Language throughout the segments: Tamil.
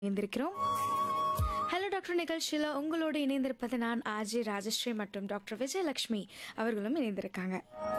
இணைந்திருக்கிறோம் ஹலோ டாக்டர் நிகழ்ச்சியில் உங்களோடு இணைந்திருப்பது நான் ஆஜி ராஜஸ்ரீ மற்றும் டாக்டர் விஜயலட்சுமி அவர்களும் இணைந்திருக்காங்க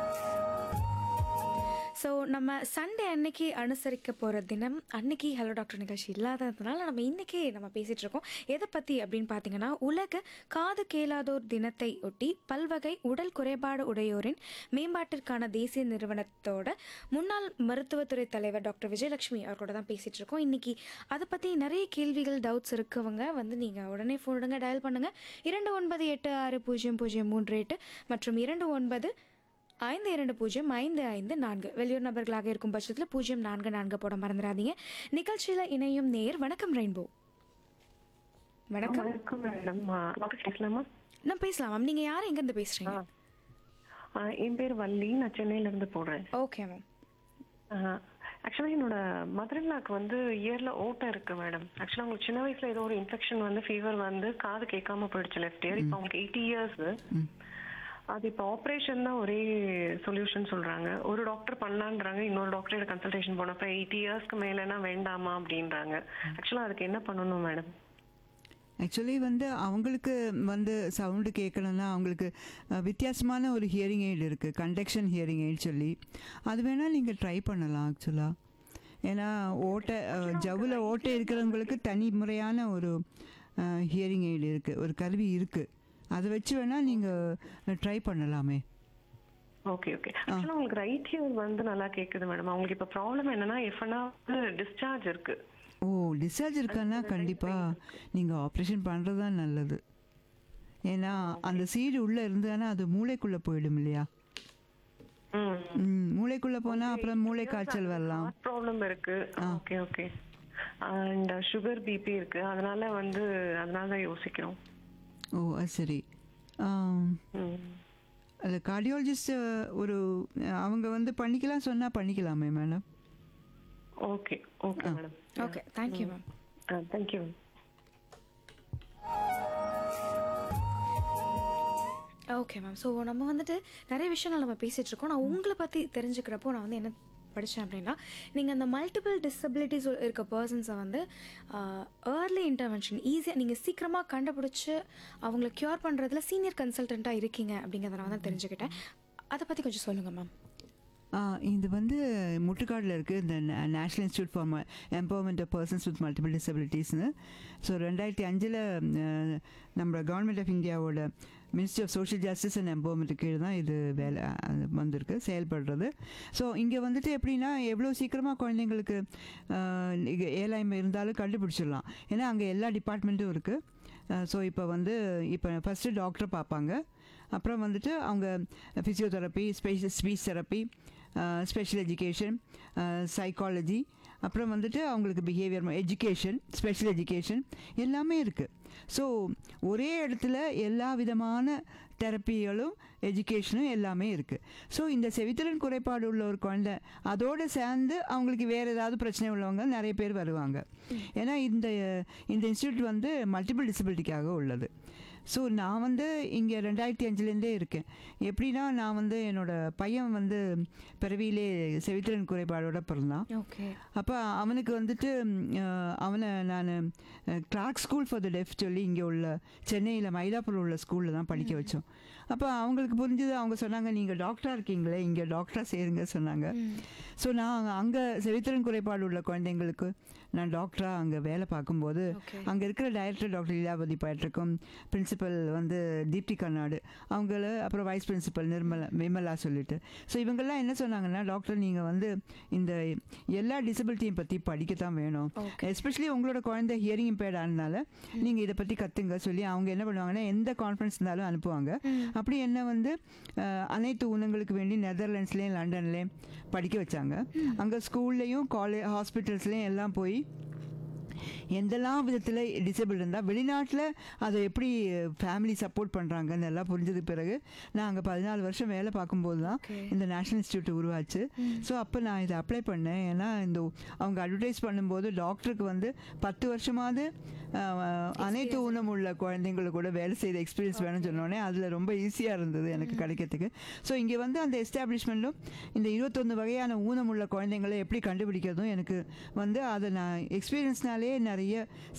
ஸோ நம்ம சண்டே அன்னைக்கு அனுசரிக்க போகிற தினம் அன்னைக்கு ஹலோ டாக்டர் நிகழ்ச்சி இல்லாததுனால நம்ம இன்னைக்கு நம்ம பேசிகிட்டு இருக்கோம் எதை பற்றி அப்படின்னு பார்த்தீங்கன்னா உலக காது கேளாதோர் தினத்தை ஒட்டி பல்வகை உடல் குறைபாடு உடையோரின் மேம்பாட்டிற்கான தேசிய நிறுவனத்தோட முன்னாள் மருத்துவத்துறை தலைவர் டாக்டர் விஜயலட்சுமி அவர்களோட தான் பேசிகிட்டு இருக்கோம் இன்னைக்கு அதை பற்றி நிறைய கேள்விகள் டவுட்ஸ் இருக்கவங்க வந்து நீங்கள் உடனே ஃபோன் எடுங்க டயல் பண்ணுங்கள் இரண்டு ஒன்பது எட்டு ஆறு பூஜ்ஜியம் பூஜ்ஜியம் மூன்று எட்டு மற்றும் இரண்டு ஒன்பது ஐந்து இரண்டு பூஜ்ஜியம் ஐந்து ஐந்து நான்கு வெளியூர் நபர்களாக இருக்கும் பட்சத்தில் பூஜ்ஜியம் நான்கு நான்கு போட மறந்துடாதீங்க நிகழ்ச்சியில் இணையும் நேர் வணக்கம் ரெயின்போ வணக்கம் வணக்கம் மேடம் டாக்டர் பேசலாமா நான் பேசலாம் மேம் நீங்கள் யார் எங்கேருந்து பேசுகிறீங்க ஆ, என் பேர் வள்ளி நான் சென்னையில இருந்து போடுறேன் ஓகே மேம் ஆக்சுவலா என்னோட மதர்லாக்கு வந்து இயர்ல ஓட்டம் இருக்கு மேடம் ஆக்சுவலா உங்களுக்கு சின்ன வயசுல ஏதோ ஒரு இன்ஃபெக்ஷன் வந்து ஃபீவர் வந்து காது கேட்காம போயிடுச்சு லெஃப்ட் இயர் இப்போ அவங்களுக்கு எயிட்டி இயர்ஸ் அது இப்போ ஆப்ரேஷன் தான் ஒரே சொல்யூஷன் சொல்றாங்க ஒரு டாக்டர் பண்ணலான்றாங்க இன்னொரு டாக்டர் கன்சல்டேஷன் போனப்ப எயிட்டி இயர்ஸ்க்கு மேலனா வேண்டாமா அப்படின்றாங்க ஆக்சுவலா அதுக்கு என்ன பண்ணணும் மேடம் ஆக்சுவலி வந்து அவங்களுக்கு வந்து சவுண்டு கேட்கணும்னா அவங்களுக்கு அஹ், வித்தியாசமான ஒரு ஹியரிங் எய்டு இருக்குது கண்டக்ஷன் ஹியரிங் எய்ட் சொல்லி அது வேணால் நீங்கள் ட்ரை பண்ணலாம் ஆக்சுவலாக ஏன்னா ஓட்டை அஹ், ஜவ்வில் ஓட்டை இருக்கிறவங்களுக்கு தனி முறையான ஒரு ஹியரிங் எய்டு இருக்குது ஒரு கருவி இருக்குது அதை வச்சு வேணால் நீங்கள் ட்ரை பண்ணலாமே ஓகே ஓகே ஆக்சுவலா உங்களுக்கு ரைட் ஹியர் வந்து நல்லா கேக்குது மேடம் அவங்களுக்கு இப்ப ப்ராப்ளம் என்னன்னா எஃப்னா டிஸ்சார்ஜ் இருக்கு ஓ டிஸ்சார்ஜ் இருக்கான்னா கண்டிப்பாக நீங்கள் ஆப்ரேஷன் பண்ணுறது தான் நல்லது ஏன்னா அந்த சீடு உள்ளே இருந்ததுன்னா அது மூளைக்குள்ளே போயிடும் இல்லையா ம் ம் மூளைக்குள்ளே போனால் அப்புறம் மூளை காய்ச்சல் வரலாம் ஹார்ட் ப்ராப்ளம் இருக்கு okay okay and sugar BP இருக்கு அதனால வந்து அதனால தான் யோசிக்கிறோம் ஓ அது சரி ஆம், ம் அது கார்டியாலஜிஸ்ட் ஒரு அவங்க வந்து பண்ணிக்கலாம் சொன்னால் பண்ணிக்கலாமே madam okay okay madam okay thank you ma'am thank you okay ma'am so நம்ம வந்துட்டு நிறைய விஷயங்கள் நம்ம பேசிகிட்டு இருக்கோம் நான் உங்களை பற்றி தெரிஞ்சுக்கிறப்போ நான் வந்து என்ன படித்தேன் அப்படின்னா நீங்கள் அந்த மல்டிபிள் டிசபிலிட்டிஸ் இருக்க பர்சன்ஸை வந்து ஏர்லி இன்டர்வென்ஷன் ஈஸியாக நீங்கள் சீக்கிரமாக கண்டுபிடிச்சி அவங்கள க்யூர் பண்ணுறதுல சீனியர் கன்சல்டண்ட்டாக இருக்கீங்க அப்படிங்கிறத நான் வந்து தெரிஞ்சுக்கிட்டேன் அதை பற்றி கொஞ்சம் சொல்லுங்கள் மேம் ஆ, இது வந்து முட்டுக்காடில் இருக்குது இந்த national institute for empowerment of persons with multiple டிசபிலிட்டிஸ்னு ஸோ ரெண்டாயிரத்தி அஞ்சில் நம்ம கவர்மெண்ட் ஆஃப் இந்தியாவோட ministry of social justice and empowerment கீழே தான் இது வேலை அது வந்திருக்கு செயல்படுறது ஸோ இங்கே வந்துட்டு எப்படின்னா எவ்வளோ சீக்கிரமாக குழந்தைங்களுக்கு ஏழாய்மை இருந்தாலும் கண்டுபிடிச்சிடலாம் ஏன்னா அங்கே எல்லா டிபார்ட்மெண்ட்டும் இருக்குது ஸோ இப்போ வந்து இப்போ ஃபஸ்ட்டு டாக்டரை பார்ப்பாங்க அப்புறம் வந்துட்டு அவங்க physiotherapy special speech therapy special education psychology அப்புறம் வந்துட்டு அவங்களுக்கு பிஹேவியர் எஜுகேஷன் ஸ்பெஷல் எஜுகேஷன் எல்லாமே இருக்குது ஸோ ஒரே இடத்துல எல்லா விதமான தெரப்பிகளும் எஜுகேஷனும் எல்லாமே இருக்குது ஸோ இந்த செவித்திறன் குறைபாடு உள்ள ஒரு குழந்தை அதோடு சேர்ந்து அவங்களுக்கு வேறு ஏதாவது பிரச்சனை உள்ளவங்க நிறைய பேர் வருவாங்க ஏன்னா இந்த இந்த இன்ஸ்டியூட் வந்து மல்டிபிள் டிசபிலிட்டிக்காக உள்ளது ஸோ நான் வந்து இங்கே ரெண்டாயிரத்தி அஞ்சுலேருந்தே இருக்கேன் எப்படின்னா நான் வந்து என்னோடய பையன் வந்து பிறவியிலே செவித்திறன் குறைபாடோட பிறந்தான் ஓகே அப்போ அவனுக்கு வந்துட்டு ம், அஹ், அவனை நான் Clarke school for the deaf சொல்லி இங்கே உள்ள சென்னையில் மயிலாப்பூர் உள்ள ஸ்கூலில் தான் படிக்க வச்சோம் அப்போ அவங்களுக்கு புரிஞ்சது அவங்க சொன்னாங்க நீங்கள் டாக்டராக இருக்கீங்களே இங்கே டாக்டராக சேருங்க சொன்னாங்க ஸோ நான் அங்கே செவித்திறன் குறைபாடு உள்ள குழந்தைங்களுக்கு நான் டாக்டராக அங்கே வேலை பார்க்கும்போது Okay. அங்கே இருக்கிற டைரக்டர் டாக்டர் லீலாவதி பாட்டிருக்கும் பிரின்சிபல் வந்து தீப்தி கர்நாடு அவங்கள அப்புறம் வைஸ் பிரின்சிபல் நிர்மலா விமலா சொல்லிட்டு ஸோ இவங்கெல்லாம் என்ன சொன்னாங்கன்னா டாக்டர் நீங்கள் வந்து இந்த எல்லா டிசபிலிட்டியும் பற்றி படிக்கத்தான் வேணும் Okay. எஸ்பெஷலி உங்களோட குழந்தை ஹியரிங் இம்பேர்ட் ஆனதுனால நீங்கள் இதை பற்றி கற்றுங்க சொல்லி அவங்க என்ன பண்ணுவாங்கன்னா எந்த கான்ஃபரன்ஸ் இருந்தாலும் அனுப்புவாங்க அப்படி என்ன வந்து அஹ், அனைத்து ஊனங்களுக்கு வேண்டி நெதர்லாண்ட்ஸ்லேயும் லண்டன்லேயும் படிக்க வச்சாங்க அங்கே ஸ்கூல்லையும் காலேஜ் ஹாஸ்பிட்டல்ஸ்லேயும் எல்லாம் போய் எந்தெல்லாம் விதத்தில் டிசேபிள் இருந்தால் வெளிநாட்டில் அதை எப்படி ஃபேமிலி சப்போர்ட் பண்ணுறாங்கன்னு எல்லாம் புரிஞ்சதுக்கு பிறகு நான் அங்கே பதினாலு வருஷம் வேலை பார்க்கும்போது தான் Okay. இந்த நேஷனல் இன்ஸ்டியூட் உருவாச்சு ஸோ அப்போ நான் இதை அப்ளை பண்ணேன் ஏன்னா இந்த அவங்க அட்வர்டைஸ் பண்ணும்போது டாக்டருக்கு வந்து பத்து வருஷமாவது அஹ், அனைத்து ஊனம் உள்ள குழந்தைங்களுக்கு கூட வேலை செய்த எக்ஸ்பீரியன்ஸ் வேணும்னு சொன்னோடனே அதில் ரொம்ப ஈஸியாக இருந்தது எனக்கு கிடைக்கிறதுக்கு ஸோ இங்கே வந்து அந்த எஸ்டாப்ளிஷ்மெண்ட்டும் இந்த இருபத்தொன்று வகையான ஊனம் உள்ள குழந்தைங்களை எப்படி கண்டுபிடிக்கிறதும் எனக்கு வந்து அதை நான் எக்ஸ்பீரியன்ஸ்னாலே நிறைய